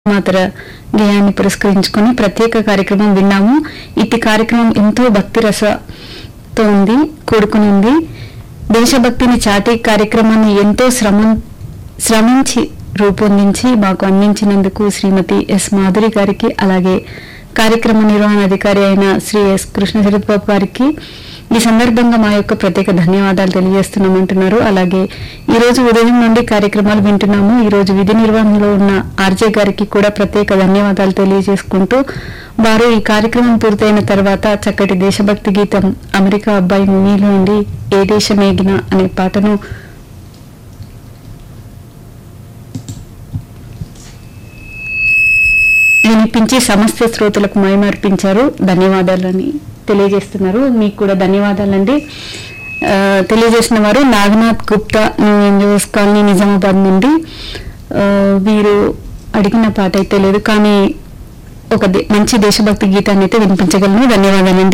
మాతర గేయాన్ని పురస్కరించుకొని ప్రత్యేక కార్యక్రమం విన్నాము ఇట్టి కార్యక్రమం ఎంతో భక్తి రసతో ఉంది కూడుకుని ఉంది దేశభక్తిని చాటి కార్యక్రమాన్ని ఎంతో శ్రమ శ్రమించి రూపొందించి మాకు అందించినందుకు శ్రీమతి ఎస్ మాధురి గారికి అలాగే కార్యక్రమ నిర్వహణ అధికారి అయిన శ్రీ ఎస్ కృష్ణ శరత్ బాబు గారికి ఈ సందర్భంగా మా యొక్క ప్రత్యేక ధన్యవాదాలు తెలియజేస్తున్నామంటున్నారు అలాగే ఈ రోజు ఉదయం నుండి కార్యక్రమాలు వింటున్నాము ఈ రోజు విధి నిర్వహణలో ఉన్న ఆర్జే గారికి కూడా ప్రత్యేక ధన్యవాదాలు తెలియజేసుకుంటూ వారు ఈ కార్యక్రమం పూర్తయిన తర్వాత చక్కటి దేశభక్తి గీతం అమెరికా అబ్బాయి మూవీలో నుండి ఏ దేశమేగిన అనే పాటను వినిపించి సమస్త శ్రోతలకు మైమర్పించారు ధన్యవాదాలని తెలియజేస్తున్నారు మీకు కూడా ధన్యవాదాలండి ఆ, తెలియజేసిన వారు Naganath Gupta new NGOs colony Nizamabad నుండి ఆ, వీరు అడిగిన పాట అయితే లేదు కానీ ఒక దే- మంచి దేశభక్తి గీతాన్ని అయితే వినిపించగలను ధన్యవాదాలండి